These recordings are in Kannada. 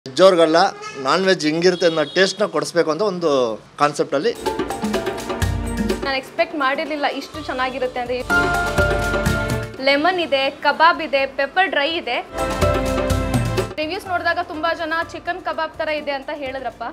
ವೆಜ್ಜವ್ರಿಗೆಲ್ಲ ನಾನ್ ವೆಜ್ ಹಿಂಗಿರುತ್ತೆ ಅನ್ನೋ ಟೇಸ್ಟ್ನ ಕೊಡಿಸ್ಬೇಕು ಅಂತ ಒಂದು ಕಾನ್ಸೆಪ್ಟಲ್ಲಿ ನಾನು ಎಕ್ಸ್ಪೆಕ್ಟ್ ಮಾಡಿರಲಿಲ್ಲ ಇಷ್ಟು ಚೆನ್ನಾಗಿರುತ್ತೆ ಅಂದರೆ ಲೆಮನ್ ಇದೆ ಕಬಾಬ್ ಇದೆ ಪೆಪ್ಪರ್ ಡ್ರೈ ಇದೆ ರಿವ್ಯೂಸ್ ನೋಡಿದಾಗ ತುಂಬ ಜನ ಚಿಕನ್ ಕಬಾಬ್ ಥರ ಇದೆ ಅಂತ ಹೇಳಿದ್ರಪ್ಪ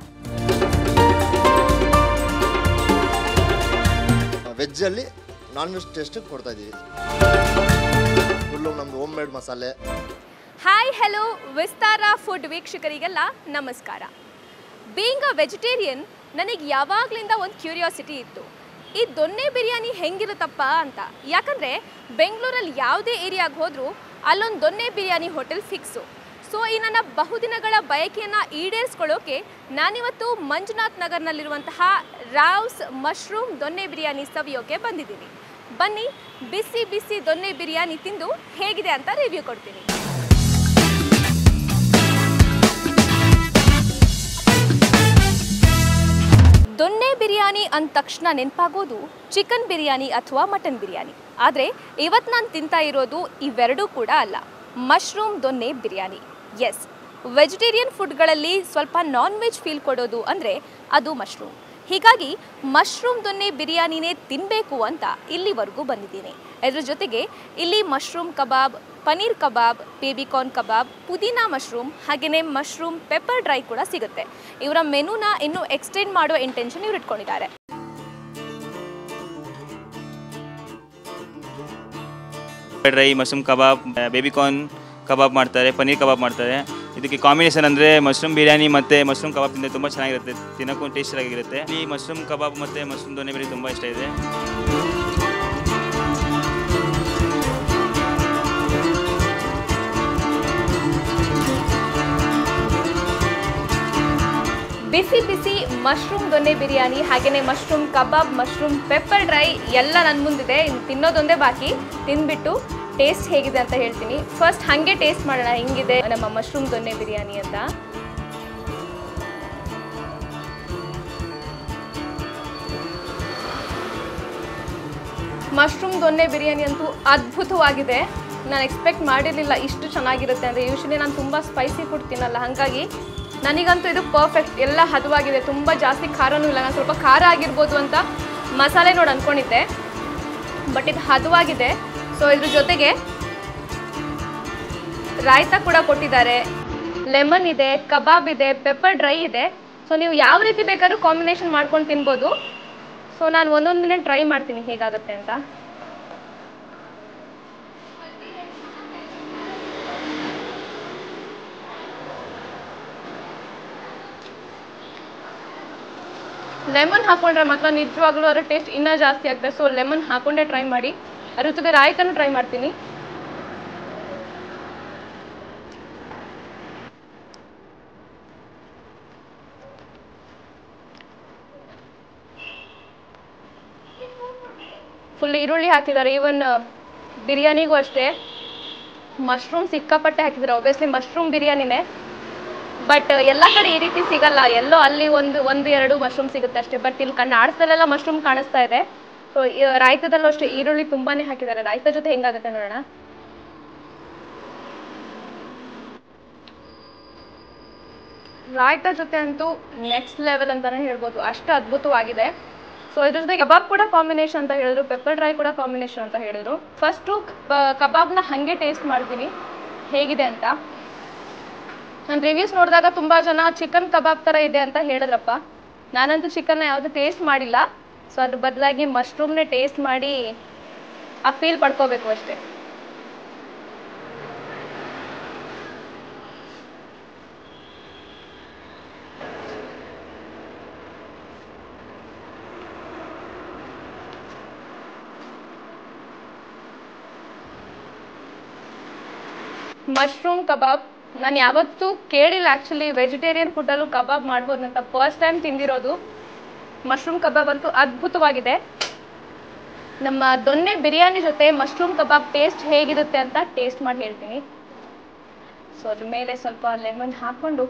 ವೆಜ್ಜಲ್ಲಿ ನಾನ್ ವೆಜ್ ಟೇಸ್ಟ್ ಕೊಡ್ತಾ ಇದ್ದೀವಿ ಫುಲ್ಲು ನಮ್ಮದು ಹೋಮ್ ಮೇಡ್ ಮಸಾಲೆ ಹಾಯ್ ಹೆಲೋ ವಿಸ್ತಾರ ಫುಡ್ ವೀಕ್ಷಕರಿಗೆಲ್ಲ ನಮಸ್ಕಾರ ಬೀಯಿಂಗ್ ಅ ವೆಜಿಟೇರಿಯನ್ ನನಗೆ ಯಾವಾಗಲಿಂದ ಒಂದು ಕ್ಯೂರಿಯಾಸಿಟಿ ಇತ್ತು ಈ ದೊನ್ನೆ ಬಿರಿಯಾನಿ ಹೆಂಗಿರುತ್ತಪ್ಪ ಅಂತ ಯಾಕಂದರೆ ಬೆಂಗಳೂರಲ್ಲಿ ಯಾವುದೇ ಏರಿಯಾಗೆ ಹೋದರೂ ಅಲ್ಲೊಂದು donne biryani hotel fix so ಈ ನನ್ನ ಬಹುದಿನಗಳ ಬಯಕೆಯನ್ನು ಈಡೇರಿಸ್ಕೊಳ್ಳೋಕೆ ನಾನಿವತ್ತು ಮಂಜುನಾಥ್ ನಗರ್ನಲ್ಲಿರುವಂತಹ ರಾವ್ಸ್ ಮಶ್ರೂಮ್ ದೊನ್ನೆ ಬಿರಿಯಾನಿ ಸವಿಯೋಕೆ ಬಂದಿದ್ದೀನಿ ಬನ್ನಿ ಬಿಸಿ ಬಿಸಿ ದೊನ್ನೆ ಬಿರಿಯಾನಿ ತಿಂದು ಹೇಗಿದೆ ಅಂತ ರಿವ್ಯೂ ಕೊಡ್ತೀನಿ ದೊನ್ನೆ ಬಿರಿಯಾನಿ ಅಂದ ತಕ್ಷಣ ನೆನಪಾಗೋದು ಚಿಕನ್ ಬಿರಿಯಾನಿ ಅಥವಾ ಮಟನ್ ಬಿರಿಯಾನಿ ಆದರೆ ಇವತ್ತು ನಾನು ತಿಂತಾ ಇರೋದು ಇವೆರಡೂ ಕೂಡ ಅಲ್ಲ mushroom donne biryani yes vegetarian ಫುಡ್ಗಳಲ್ಲಿ ಸ್ವಲ್ಪ ನಾನ್ ವೆಜ್ ಫೀಲ್ ಕೊಡೋದು ಅಂದರೆ ಅದು ಮಶ್ರೂಮ್ ಹೀಗಾಗಿ ಮಶ್ರೂಮ್ ದೊನ್ನೆ ಬಿರಿಯಾನಿನೇ ತಿನ್ನಬೇಕು ಅಂತ ಇಲ್ಲಿವರೆಗೂ ಬಂದಿದ್ದೀನಿ ಇದ್ರ ಜೊತೆಗೆ ಇಲ್ಲಿ mushroom kebab paneer kebab baby corn kebab pudina mushroom ಹಾಗೆಯೇ ಮಶ್ರೂಮ್ ಪೆಪ್ಪರ್ ಡ್ರೈ ಕೂಡ ಸಿಗುತ್ತೆ ಇವರ ಮೆನುನ ಇನ್ನೂ ಎಕ್ಸ್ಟೆಂಡ್ ಮಾಡೋ ಇಂಟೆನ್ಷನ್ ಇವ್ರು ಇಟ್ಕೊಂಡಿದ್ದಾರೆ dry mushroom kebab baby corn kebab ಮಾಡ್ತಾರೆ ಪನ್ನೀರ್ ಕಬಾಬ್ ಮಾಡ್ತಾರೆ ಇದಕ್ಕೆ ಕಾಂಬಿನೇಷನ್ ಅಂದರೆ ಮಶ್ರೂಮ್ ಬಿರಿಯಾನಿ ಮತ್ತು ಮಶ್ರೂಮ್ ಕಬಾಬ್ ತಿಂದರೆ ತುಂಬ ಚೆನ್ನಾಗಿರುತ್ತೆ ತಿನ್ನೋಕ್ಕೂ ಟೇಸ್ಟ್ ಆಗಿರುತ್ತೆ ಈ ಮಶ್ರೂಮ್ ಕಬಾಬ್ ಮತ್ತು ಮಶ್ರೂಮ್ ದೊನ್ನೆ ಬಿರಿಯಾನಿ ತುಂಬ ಇಷ್ಟ ಇದೆ ಬಿಸಿ ಬಿಸಿ ಮಶ್ರೂಮ್ ದೊನ್ನೆ ಬಿರಿಯಾನಿ ಹಾಗೆಯೇ mushroom kebab mushroom pepper dry ಎಲ್ಲ ನನ್ನ ಮುಂದಿದೆ ಇನ್ನು ತಿನ್ನೋದೊಂದೇ ಬಾಕಿ ತಿಂದ್ಬಿಟ್ಟು ಟೇಸ್ಟ್ ಹೇಗಿದೆ ಅಂತ ಹೇಳ್ತೀನಿ ಫಸ್ಟ್ ಹಾಗೆ ಟೇಸ್ಟ್ ಮಾಡೋಣ ಹೆಂಗಿದೆ ನಮ್ಮ ಮಶ್ರೂಮ್ ದೊನ್ನೆ ಬಿರಿಯಾನಿ ಅಂತ ಮಶ್ರೂಮ್ ದೊನ್ನೆ ಬಿರಿಯಾನಿ ಅಂತೂ ಅದ್ಭುತವಾಗಿದೆ ನಾನು ಎಕ್ಸ್ಪೆಕ್ಟ್ ಮಾಡಿರಲಿಲ್ಲ ಇಷ್ಟು ಚೆನ್ನಾಗಿರುತ್ತೆ ಅಂದರೆ ಯೂಶ್ವಲಿ ನಾನು ತುಂಬ ಸ್ಪೈಸಿ ಫುಡ್ ತಿನ್ನಲ್ಲ ಹಾಗಾಗಿ ನನಗಂತೂ ಇದು ಪರ್ಫೆಕ್ಟ್ ಎಲ್ಲ ಹದವಾಗಿದೆ ತುಂಬ ಜಾಸ್ತಿ ಖಾರನೂ ಇಲ್ಲ ನಾನು ಸ್ವಲ್ಪ ಖಾರ ಆಗಿರ್ಬೋದು ಅಂತ ಮಸಾಲೆ ನೋಡಿ ಅಂದ್ಕೊಂಡಿದ್ದೆ ಬಟ್ ಇದು ಹದವಾಗಿದೆ ಸೊ ಇದ್ರ ಜೊತೆಗೆ ರಾಯ್ತ ಕೂಡ ಕೊಟ್ಟಿದ್ದಾರೆ ಲೆಮನ್ ಇದೆ ಕಬಾಬ್ ಇದೆ ಪೆಪ್ಪರ್ ಡ್ರೈ ಇದೆ ಸೊ ನೀವು ಯಾವ ರೀತಿ ಬೇಕಾದ್ರೂ ಕಾಂಬಿನೇಷನ್ ಮಾಡ್ಕೊಂಡು ತಿನ್ಬೋದು ಸೊ ನಾನು ಒಂದೊಂದಿನ ಟ್ರೈ ಮಾಡ್ತೀನಿ ಹೇಗಾಗುತ್ತೆ ಅಂತ ಲೆಮನ್ ಹಾಕೊಂಡ್ರೆ ಮಾತ್ರ ನಿಜವಾಗ್ಲೂ ಅದರ ಟೇಸ್ಟ್ ಇನ್ನೂ ಜಾಸ್ತಿ ಆಗ್ತದೆ ಸೊ ಲೆಮನ್ ಹಾಕೊಂಡೇ ಟ್ರೈ ಮಾಡಿ ಅದ್ರ ಜೊತೆಗೆ ರಾಯ್ತನೂ ಟ್ರೈ ಮಾಡ್ತೀನಿ ಫುಲ್ ಈರುಳ್ಳಿ ಹಾಕಿದ್ದಾರೆ ಈವನ್ ಬಿರಿಯಾನಿಗೂ ಅಷ್ಟೇ ಮಶ್ರೂಮ್ ಸಿಕ್ಕಾಪಟ್ಟೆ ಹಾಕಿದ್ದಾರೆ ಒಬ್ವಿಯಸ್ಲಿ ಮಶ್ರೂಮ್ ಬಿರಿಯಾನಿನೇ ಬಟ್ ಎಲ್ಲ ಕಡೆ ಈ ರೀತಿ ಸಿಗಲ್ಲ ಎಲ್ಲೋ ಅಲ್ಲಿ ಒಂದು ಒಂದು ಎರಡು ಮಶ್ರೂಮ್ ಸಿಗುತ್ತೆ ಅಷ್ಟೇ ಬಟ್ ಇಲ್ಲಿ ಕಣ್ಣು ಆಡ್ಸಲೆಲ್ಲ ಮಶ್ರೂಮ್ ಕಾಣಿಸ್ತಾ ಇದೆ ಸೊ ರಾಯ್ತದಲ್ಲೂ ಅಷ್ಟೇ ಈರುಳ್ಳಿ ತುಂಬಾನೇ ಹಾಕಿದ್ದಾರೆ ರಾಯ್ತ ಜೊತೆ ಹೆಂಗಾಗುತ್ತೆ ನೋಡೋಣ ರಾಯ್ತ ಜೊತೆ ಅಂತೂ ನೆಕ್ಸ್ಟ್ ಲೆವೆಲ್ ಅಂತಾನೆ ಹೇಳ್ಬೋದು ಅಷ್ಟು ಅದ್ಭುತವಾಗಿದೆ ಸೊ ಇದ್ರ ಜೊತೆ ಕಬಾಬ್ ಕೂಡ ಕಾಂಬಿನೇಷನ್ ಅಂತ ಹೇಳಿದ್ರು ಪೆಪ್ಪರ್ ಡ್ರೈ ಕೂಡ ಕಾಂಬಿನೇಷನ್ ಅಂತ ಹೇಳಿದ್ರು ಫಸ್ಟು ಕಬಾಬ್ನ ಹಾಗೆ ಟೇಸ್ಟ್ ಮಾಡ್ತೀನಿ ಹೇಗಿದೆ ಅಂತ ನಾನು ರಿವ್ಯೂಸ್ ನೋಡಿದಾಗ ತುಂಬ ಜನ ಚಿಕನ್ ಕಬಾಬ್ ಥರ ಇದೆ ಅಂತ ಹೇಳಿದ್ರಪ್ಪ ನಾನಂತೂ ಚಿಕನ್ನ ಯಾವುದು ಟೇಸ್ಟ್ ಮಾಡಿಲ್ಲ ಸೊ ಅದ್ರ ಬದಲಾಗಿ ಮಶ್ರೂಮ್ನೇ ಟೇಸ್ಟ್ ಮಾಡಿ ಆ ಫೀಲ್ ಪಡ್ಕೋಬೇಕು ಅಷ್ಟೇ ಮಶ್ರೂಮ್ ಕಬಾಬ್ ನಾನು ಯಾವತ್ತೂ ಕೇಳಿಲ್ಲ ಆ್ಯಕ್ಚುಲಿ ವೆಜಿಟೇರಿಯನ್ ಫುಡ್ಡಲ್ಲೂ ಕಬಾಬ್ ಮಾಡ್ಬೋದು ಅಂತ ಫಸ್ಟ್ ಟೈಮ್ ತಿಂದಿರೋದು ಮಶ್ರೂಮ್ ಕಬಾಬ್ ಅಂತೂ ಅದ್ಭುತವಾಗಿದೆ ನಮ್ಮ ದೊನ್ನೆ ಬಿರಿಯಾನಿ ಜೊತೆ ಮಶ್ರೂಮ್ ಕಬಾಬ್ ಟೇಸ್ಟ್ ಹೇಗಿರುತ್ತೆ ಅಂತ ಟೇಸ್ಟ್ ಮಾಡಿ ಹೇಳ್ತೀನಿ ಸೊ ಅದ್ರ ಮೇಲೆ ಸ್ವಲ್ಪ ಲೆಮನ್ ಹಾಕ್ಕೊಂಡು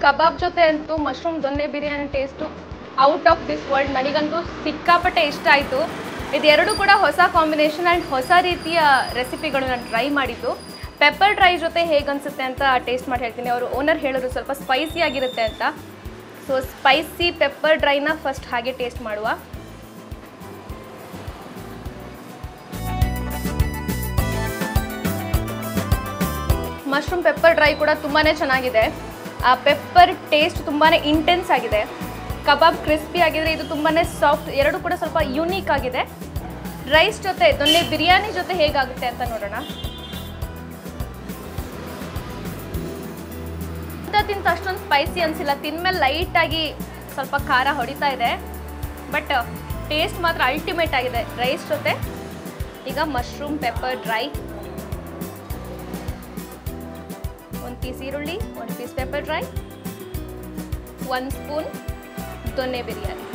ಕಬಾಬ್ ಜೊತೆ ಅಂತೂ mushroom donne biryani taste out of this world ನನಗಂತೂ ಸಿಕ್ಕಾಪಟ್ಟೆ ಇಷ್ಟ ಆಯಿತು ಇದೆರಡು ಕೂಡ ಹೊಸ ಕಾಂಬಿನೇಷನ್ ಆ್ಯಂಡ್ ಹೊಸ ರೀತಿಯ ರೆಸಿಪಿಗಳು ನಾನು ಟ್ರೈ ಮಾಡಿದ್ದು ಪೆಪ್ಪರ್ ಡ್ರೈ ಜೊತೆ ಹೇಗೆ ಅನಿಸುತ್ತೆ ಅಂತ ಟೇಸ್ಟ್ ಮಾಡಿ ಹೇಳ್ತೀನಿ ಅವರು ಓನರ್ ಹೇಳಿದ್ರು ಸ್ವಲ್ಪ ಸ್ಪೈಸಿ ಆಗಿರುತ್ತೆ ಅಂತ ಸೊ ಸ್ಪೈಸಿ ಪೆಪ್ಪರ್ ಡ್ರೈನ ಫಸ್ಟ್ ಹಾಗೆ ಟೇಸ್ಟ್ ಮಾಡುವ ಮಶ್ರೂಮ್ ಪೆಪ್ಪರ್ ಡ್ರೈ ಕೂಡ ತುಂಬಾ ಚೆನ್ನಾಗಿದೆ ಆ ಪೆಪ್ಪರ್ ಟೇಸ್ಟ್ ತುಂಬಾ ಇಂಟೆನ್ಸ್ ಆಗಿದೆ ಕಬಾಬ್ ಕ್ರಿಸ್ಪಿ ಆಗಿದ್ರೆ ಇದು ತುಂಬಾ ಸಾಫ್ಟ್ ಎರಡು ಕೂಡ ಸ್ವಲ್ಪ ಯುನೀಕ್ ಆಗಿದೆ ರೈಸ್ ಜೊತೆ ದೊನ್ನೆ ಬಿರಿಯಾನಿ ಜೊತೆ ಹೇಗಾಗುತ್ತೆ ಅಂತ ನೋಡೋಣ ತಿಂತ ಅಷ್ಟೊಂದು ಸ್ಪೈಸಿ ಅನಿಸಿಲ್ಲ ತಿನ್ಮೇಲೆ ಲೈಟಾಗಿ ಸ್ವಲ್ಪ ಖಾರ ಹೊಡಿತಾ ಇದೆ ಬಟ್ ಟೇಸ್ಟ್ ಮಾತ್ರ ಅಲ್ಟಿಮೇಟ್ ಆಗಿದೆ ರೈಸ್ ಜೊತೆ ಈಗ ಮಶ್ರೂಮ್ ಪೆಪ್ಪರ್ ಡ್ರೈ ಒಂದು ಪೀಸ್ ಈರುಳ್ಳಿ ಒಂದು ಪೀಸ್ ಪೆಪ್ಪರ್ ಡ್ರೈ ಒಂದು ಸ್ಪೂನ್ ದೊನ್ನೆ ಬಿರಿಯಾನಿ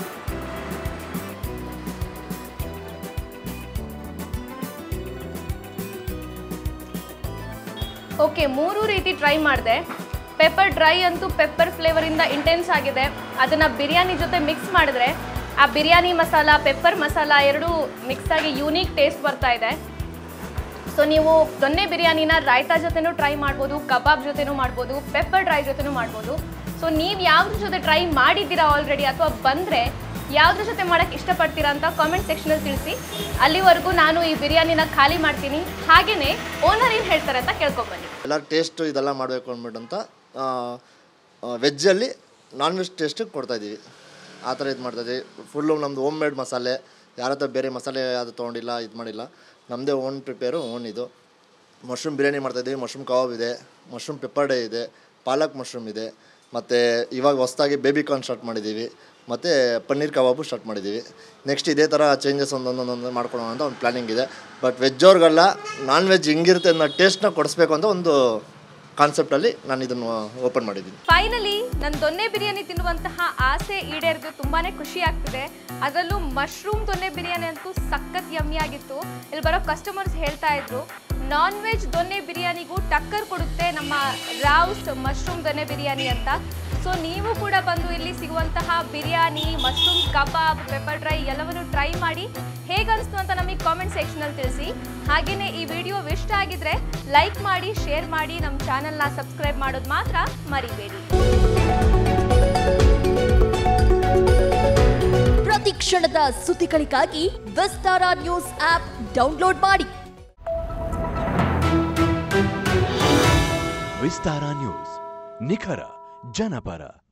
ಓಕೆ ಮೂರು ರೀತಿ ಟ್ರೈ ಮಾಡಿದೆ ಪೆಪ್ಪರ್ ಡ್ರೈ ಅಂತೂ ಪೆಪ್ಪರ್ ಫ್ಲೇವರಿಂದ ಇಂಟೆನ್ಸ್ ಆಗಿದೆ ಅದನ್ನು ಬಿರಿಯಾನಿ ಜೊತೆ ಮಿಕ್ಸ್ ಮಾಡಿದ್ರೆ ಆ ಬಿರಿಯಾನಿ ಮಸಾಲ ಪೆಪ್ಪರ್ ಮಸಾಲ ಎರಡೂ ಮಿಕ್ಸ್ ಆಗಿ ಯೂನಿಕ್ ಟೇಸ್ಟ್ ಬರ್ತಾ ಇದೆ ಸೊ ನೀವು ದೊನ್ನೆ ಬಿರಿಯಾನಿನ ರಾಯ್ತಾ ಜೊತೆನೂ ಟ್ರೈ ಮಾಡ್ಬೋದು ಕಬಾಬ್ ಜೊತೆನೂ ಮಾಡ್ಬೋದು ಪೆಪ್ಪರ್ ಡ್ರೈ ಜೊತೆನೂ ಮಾಡ್ಬೋದು ಸೊ ನೀವು ಯಾವ್ದ್ರ ಜೊತೆ ಟ್ರೈ ಮಾಡಿದ್ದೀರಾ ಆಲ್ರೆಡಿ ಅಥವಾ ಬಂದರೆ ಯಾವ್ದ್ರ ಜೊತೆ ಮಾಡೋಕ್ಕೆ ಇಷ್ಟಪಡ್ತೀರಾ ಅಂತ ಕಾಮೆಂಟ್ ಸೆಕ್ಷನಲ್ಲಿ ತಿಳಿಸಿ ಅಲ್ಲಿವರೆಗೂ ನಾನು ಈ ಬಿರಿಯಾನಿನ ಖಾಲಿ ಮಾಡ್ತೀನಿ ಹಾಗೆಯೇ ಓನರ್ ಏನು ಹೇಳ್ತಾರೆ ಅಂತ ಕೇಳ್ಕೊಂಬನ್ನಿ ಎಲ್ಲ ಟೇಸ್ಟು ಇದೆಲ್ಲ ಮಾಡಬೇಕು ಅಂದ್ಬಿಟ್ಟು ಅಂತ ವೆಜ್ಜಲ್ಲಿ ನಾನ್ ವೆಜ್ ಟೇಸ್ಟ್ ಕೊಡ್ತಾಯಿದ್ದೀವಿ ಆ ಥರ ಇದು ಮಾಡ್ತಾಯಿದ್ದೀವಿ ಫುಲ್ಲು ನಮ್ಮದು ಹೋಮ್ ಮೇಡ್ ಮಸಾಲೆ ಯಾರ ಹತ್ರ ಬೇರೆ ಮಸಾಲೆ ಯಾವುದು ತೊಗೊಂಡಿಲ್ಲ ಇದು ಮಾಡಿಲ್ಲ ನಮ್ಮದೇ ಓನ್ ಪ್ರಿಪೇರು ಓನ್ ಇದು ಮಶ್ರೂಮ್ ಬಿರಿಯಾನಿ ಮಾಡ್ತಾಯಿದ್ದೀವಿ ಮಶ್ರೂಮ್ ಕಬಾಬ್ ಇದೆ ಮಶ್ರೂಮ್ ಪೆಪ್ಪರ್ ಡೇ ಇದೆ ಪಾಲಕ್ ಮಶ್ರೂಮ್ ಇದೆ ಮತ್ತು ಇವಾಗ ಹೊಸ್ದಾಗಿ ಬೇಬಿ ಕಾರ್ನ್ ಸ್ಟಾರ್ಟ್ ಮಾಡಿದ್ದೀವಿ ಮತ್ತು ಪನ್ನೀರ್ ಕಬಾಬು ಸ್ಟಾರ್ಟ್ ಮಾಡಿದ್ದೀವಿ ನೆಕ್ಸ್ಟ್ ಇದೇ ಥರ ಚೇಂಜಸ್ ಒಂದೊಂದೊಂದೊಂದು ಮಾಡ್ಕೊಳ್ಳೋಣ ಅಂತ ಒಂದು ಪ್ಲ್ಯಾನಿಂಗ್ ಇದೆ ಬಟ್ ವೆಜ್ ಅವ್ರಿಗೆಲ್ಲ ನಾನ್ ವೆಜ್ ಹಿಂಗಿರುತ್ತೆ ಅನ್ನೋ ಟೇಸ್ಟ್ನ ಕೊಡಿಸ್ಬೇಕು ಅಂತ ಒಂದು ಕಾನ್ಸೆಪ್ಟಲ್ಲಿ ನಾನು ಇದನ್ನು ಓಪನ್ ಮಾಡಿದ್ದೀನಿ ಫೈನಲಿ ನನ್ನ ದೊನ್ನೆ ಬಿರಿಯಾನಿ ತಿನ್ನುವಂತಹ ಆಸೆ ಈಡೇರಿದ್ದು ತುಂಬಾನೇ ಖುಷಿ ಆಗ್ತಿದೆ ಅದರಲ್ಲೂ ಮಶ್ರೂಮ್ ದೊನ್ನೆ ಬಿರಿಯಾನಿ ಅಂತೂ ಸಖತ್ ಯಮ್ಮಿ ಆಗಿತ್ತು ಇಲ್ಲಿ ಬರೋ ಕಸ್ಟಮರ್ಸ್ ಹೇಳ್ತಾ ಇದ್ರು ನಾನ್ ವೆಜ್ ದೊನ್ನೆ ಬಿರಿಯಾನಿಗೂ ಟಕ್ಕರ್ ಕೊಡುತ್ತೆ ನಮ್ಮ ರಾವ್ಸ್ ಮಶ್ರೂಮ್ ದೊನ್ನೆ ಬಿರಿಯಾನಿ ಅಂತ ಸೊ ನೀವು ಕೂಡ ಬಂದು ಇಲ್ಲಿ ಸಿಗುವಂತಹ biryani mushroom kebab pepper dry ಎಲ್ಲವನ್ನು ಟ್ರೈ ಮಾಡಿ ಹೇಗನ್ನಿಸ್ತು ಅಂತ ನಮಗೆ ಕಾಮೆಂಟ್ ಸೆಕ್ಷನಲ್ಲಿ ತಿಳಿಸಿ ಹಾಗೆಯೇ ಈ ವಿಡಿಯೋ ಇಷ್ಟ ಆಗಿದ್ರೆ ಲೈಕ್ ಮಾಡಿ ಶೇರ್ ಮಾಡಿ ನಮ್ಮ ಚಾನೆಲ್ನ ಸಬ್ಸ್ಕ್ರೈಬ್ ಮಾಡೋದು ಮಾತ್ರ ಮರಿಬೇಡಿ ಪ್ರತಿ ಕ್ಷಣದ ಸುದ್ದಿಗಳಿಗಾಗಿ ವಿಸ್ತಾರ ನ್ಯೂಸ್ ಆಪ್ ಡೌನ್ಲೋಡ್ ಮಾಡಿ ವಿಸ್ತಾರ ನ್ಯೂಸ್ ನಿಖರ ಜನಪರ